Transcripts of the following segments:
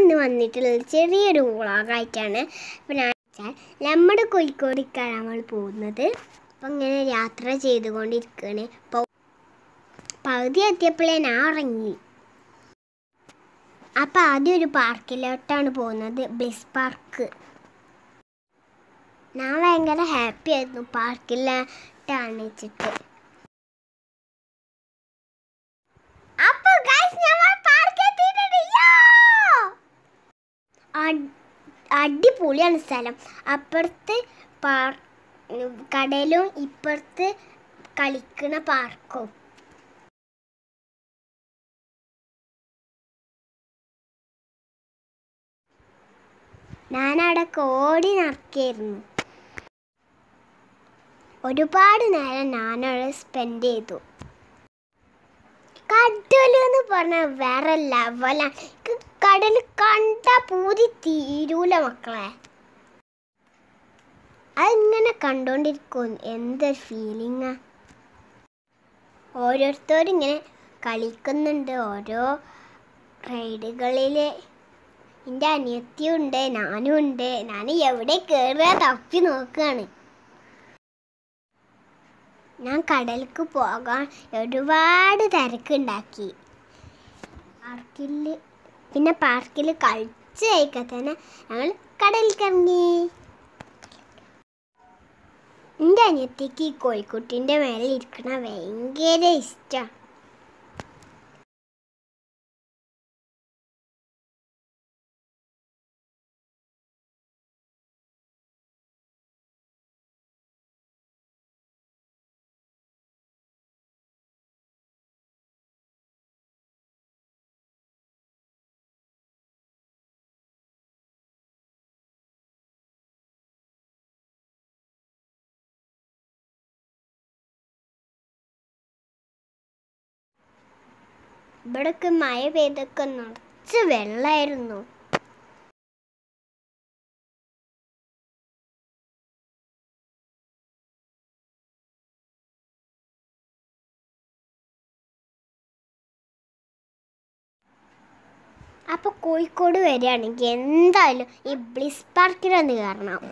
ഇന്ന് വന്നിട്ടുള്ളത് ചെറിയൊരു വ്ളോഗായിട്ടാണ് അപ്പോൾ ഞാൻ വെച്ചാൽ നമ്മുടെ കോഴിക്കോടിക്കാണ് നമ്മൾ പോകുന്നത് അപ്പം ഇങ്ങനെ യാത്ര ചെയ്തുകൊണ്ടിരിക്കുകയാണ് അപ്പോൾ പകുതി എത്തിയപ്പോഴേ ഞാൻ ഇറങ്ങി അപ്പം ആദ്യം ഒരു പാർക്കിലോട്ടാണ് പോകുന്നത് ബ്ലിസ് പാർക്ക് ഞാൻ ഭയങ്കര ഹാപ്പി ആയിരുന്നു പാർക്കിലോട്ടാണ് വെച്ചിട്ട് അപ്പോൾ ഗൈസ് ഞങ്ങൾ പാർക്ക് എത്തിയിട്ടുണ്ട് യോ! അട്- അടിപൊളിയാണ് സ്ഥലം അപ്പുറത്ത് പാർ കടയിലും ഇപ്പുറത്ത് കളിക്കണ പാർക്കും ഞാനവിടെ ഓടി നടക്കായിരുന്നു ഒരുപാട് നേരം ഞാനവിടെ സ്പെൻഡ് ചെയ്തു കടൽ എന്ന് പറഞ്ഞാൽ വേറെ ലെവലാണ് കടൽ കണ്ട പൂതി തീരൂല മക്കളെ അതിങ്ങനെ കണ്ടോണ്ടിരിക്കും എന്തൊരു ഫീലിങ്ങാ ഓരോരുത്തരും ഇങ്ങനെ കളിക്കുന്നുണ്ട് ഓരോ റൈഡുകളിൽ എൻ്റെ അനിയത്തിയും ഉണ്ട് ഞാനും ഉണ്ട് ഞാൻ എവിടെ കയറുക തപ്പി നോക്കുകയാണ് ഞാൻ കടലിക്ക് പോകാൻ ഒരുപാട് തിരക്കുണ്ടാക്കി പാർക്കിൽ പിന്നെ പാർക്കിൽ കളിച്ച് കഴിക്കാൻ തന്നെ ഞങ്ങൾ കടലിൽ ഇറങ്ങി എൻ്റെ അനിയത്തിക്ക് ഈ കോഴിക്കുട്ടിൻ്റെ മേലെ ഇരിക്കണ ഭയങ്കര ഇഷ്ടമാണ് ഇവിടൊക്കെ മഴ പെയ്തൊക്കെ നിറച്ച് വെള്ളമായിരുന്നു അപ്പൊ കോഴിക്കോട് വരികയാണെങ്കിൽ എന്തായാലും ഈ ബ്ലിസ് പാർക്കിലൊന്ന് കയറണം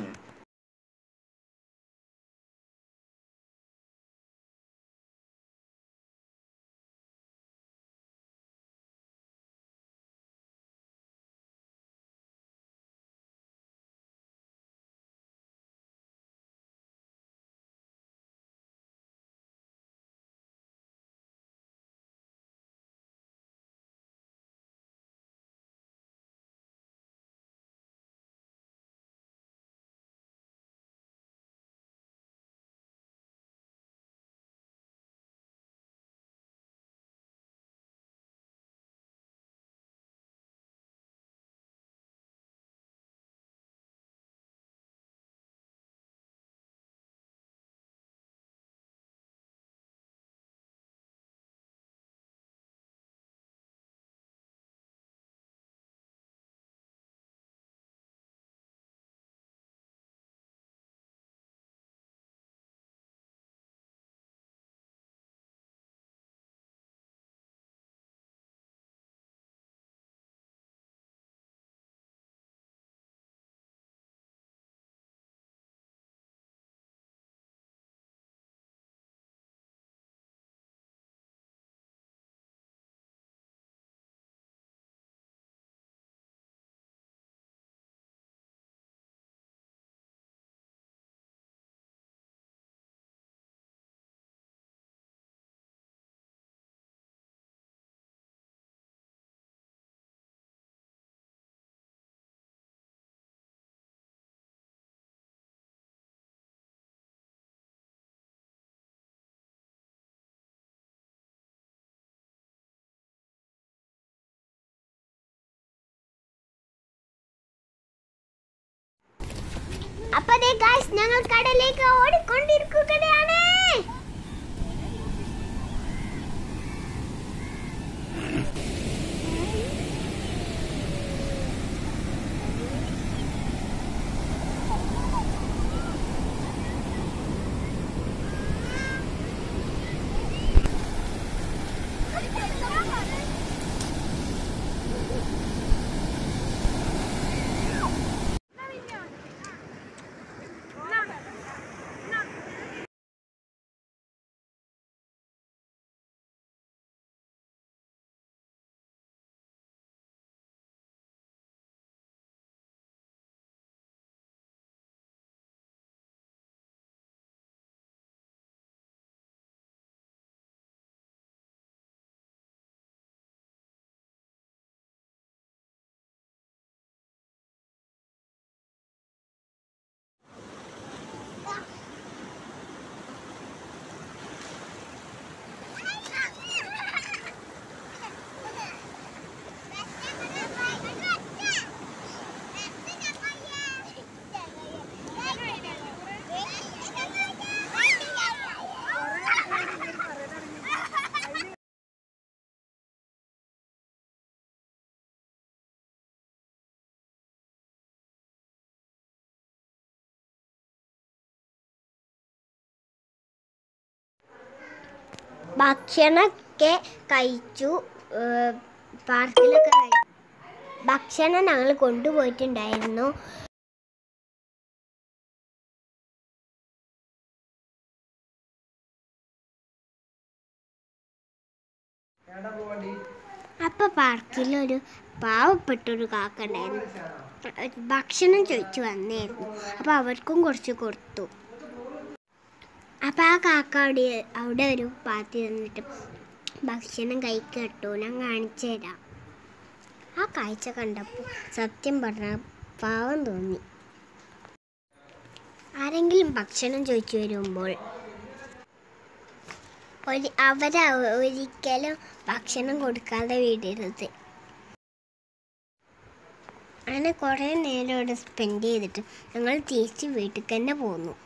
അപ്പൊ ദേ ഗൈസ് ഞങ്ങൾ കടലിലേക്ക് ഓടിക്കൊണ്ടിരിക്കുകയാണ് ഭക്ഷണമൊക്കെ കഴിച്ചു ഏഹ് പാർക്കിലൊക്കെ കഴി ഭക്ഷണം ഞങ്ങൾ കൊണ്ടുപോയിട്ടുണ്ടായിരുന്നു അപ്പോൾ പാർക്കിലൊരു പാവപ്പെട്ടൊരു കാക്ക ഉണ്ടായിരുന്നു ഭക്ഷണം ചോദിച്ചു വന്നായിരുന്നു അപ്പോൾ അവർക്കും കുറച്ച് കൊടുത്തു അപ്പോൾ ആ കാക്ക അവിടെ അവിടെ ഒരു പാത്തി നിന്നിട്ട് ഭക്ഷണം കഴിക്കട്ടോ ഞാൻ കാണിച്ചു തരാം ആ കാഴ്ച കണ്ടപ്പോൾ സത്യം പറഞ്ഞ പാവം തോന്നി ആരെങ്കിലും ഭക്ഷണം ചോദിച്ചു വരുമ്പോൾ ഒരു അവരെ ഒരിക്കലും ഭക്ഷണം കൊടുക്കാതെ വിടരുത് അങ്ങനെ കുറേ നേരം അവിടെ സ്പെൻഡ് ചെയ്തിട്ട് ഞങ്ങൾ തിരിച്ച് വീട്ടിൽ തന്നെ പോന്നു